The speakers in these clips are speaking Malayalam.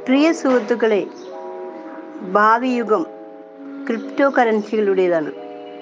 പ്രിയ സുഹൃത്തുക്കളെ ഭാവി യുഗം ക്രിപ്റ്റോ കറൻസികളുടേതാണ്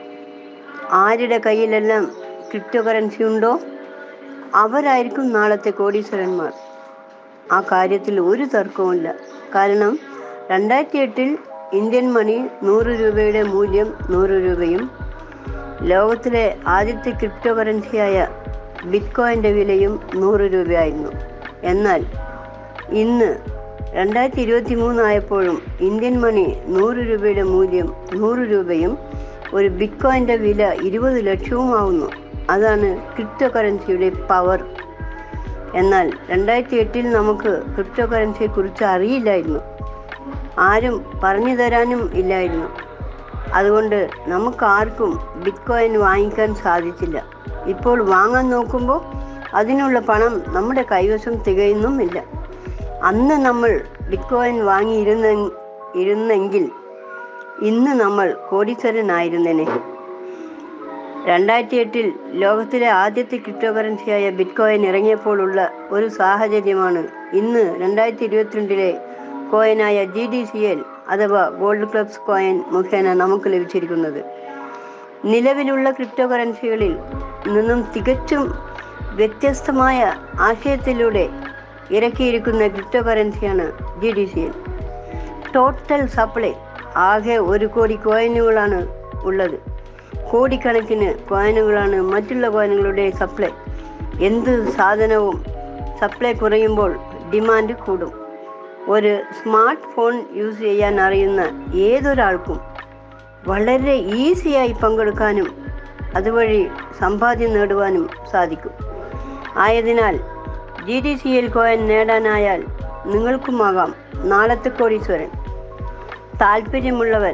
ആരുടെ കയ്യിലെല്ലാം ക്രിപ്റ്റോ കറൻസി ഉണ്ടോ അവരായിരിക്കും നാളത്തെ കോടീശ്വരന്മാർ ആ കാര്യത്തിൽ ഒരു തർക്കവുമില്ല കാരണം രണ്ടായിരത്തി എട്ടിൽ ഇന്ത്യൻ മണി നൂറ് രൂപയുടെ മൂല്യം നൂറ് രൂപയും ലോകത്തിലെ ആദ്യത്തെ ക്രിപ്റ്റോ കറൻസിയായ ബിറ്റ്കോയിൻ്റെ വിലയും നൂറ് രൂപയായിരുന്നു എന്നാൽ ഇന്ന് രണ്ടായിരത്തി ഇരുപത്തി മൂന്നായപ്പോഴും ഇന്ത്യൻ മണി നൂറ് രൂപയുടെ മൂല്യം നൂറ് രൂപയും ഒരു ബിറ്റ്കോയിൻ്റെ വില ഇരുപത് ലക്ഷവുമാവുന്നു അതാണ് ക്രിപ്റ്റോ കറൻസിയുടെ പവർ എന്നാൽ രണ്ടായിരത്തി എട്ടിൽ നമുക്ക് ക്രിപ്റ്റോ കറൻസിയെക്കുറിച്ച് അറിയില്ലായിരുന്നു ആരും പറഞ്ഞു തരാനും ഇല്ലായിരുന്നു അതുകൊണ്ട് നമുക്ക് ആർക്കും ബിറ്റ്കോയിൻ വാങ്ങിക്കാൻ സാധിച്ചില്ല ഇപ്പോൾ വാങ്ങാൻ നോക്കുമ്പോൾ അതിനുള്ള പണം നമ്മുടെ കൈവശം തികയുന്നുമില്ല അന്ന് നമ്മൾ ബിറ്റ്കോയിൻ വാങ്ങിയിരുന്ന ഇരുന്നെങ്കിൽ ഇന്ന് നമ്മൾ കോടീശ്വരനായിരുന്നേനെ രണ്ടായിരത്തി എട്ടിൽ ലോകത്തിലെ ആദ്യത്തെ ക്രിപ്റ്റോ കറൻസിയായ ബിറ്റ്കോയിൻ ഇറങ്ങിയപ്പോഴുള്ള ഒരു സാഹചര്യമാണ് ഇന്ന് രണ്ടായിരത്തി ഇരുപത്തിരണ്ടിലെ കോയിനായ ജി ഡി സി എൽ അഥവാ ഗോൾഡ് ക്ലബ്സ് കോയിൻ മുഖേന നമുക്ക് ലഭിച്ചിരിക്കുന്നത് നിലവിലുള്ള ക്രിപ്റ്റോ കറൻസികളിൽ നിന്നും തികച്ചും വ്യത്യസ്തമായ ആശയത്തിലൂടെ ഇറക്കിയിരിക്കുന്ന ക്രിപ്റ്റോ കറൻസിയാണ് G D C L total supply ആകെ ഒരു കോടി കോയിനുകളാണ് ഉള്ളത് കോടിക്കണക്കിന് കോയിനുകളാണ് മറ്റുള്ള കോയിനുകളുടെ സപ്ലൈ എന്ത് സാധനവും സപ്ലൈ കുറയുമ്പോൾ ഡിമാൻഡ് കൂടും ഒരു സ്മാർട്ട് ഫോൺ യൂസ് ചെയ്യാൻ അറിയുന്ന ഏതൊരാൾക്കും വളരെ ഈസിയായി പങ്കെടുക്കാനും അതുവഴി സമ്പാദ്യം നേടുവാനും സാധിക്കും ആയതിനാൽ G D C L coin നേടാനായാൽ നിങ്ങൾക്കുമാകാം നാളത്തെ കോടീശ്വരൻ താല്പര്യമുള്ളവർ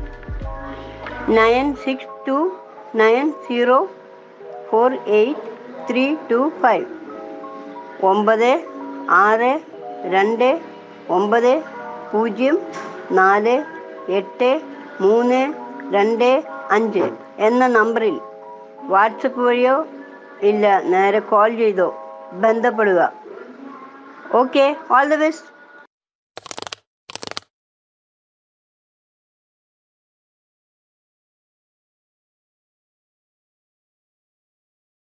nine six two nine zero four eight three two five ഒമ്പത് ആറ് രണ്ട് ഒമ്പത് പൂജ്യം നാല് എട്ട് മൂന്ന് രണ്ട് അഞ്ച് എന്ന നമ്പറിൽ വാട്സപ്പ് വഴിയോ ഇല്ല നേരെ കോൾ ചെയ്തോ ബന്ധപ്പെടുക ഓക്കെ ഓൾ ദ ബെസ്റ്റ്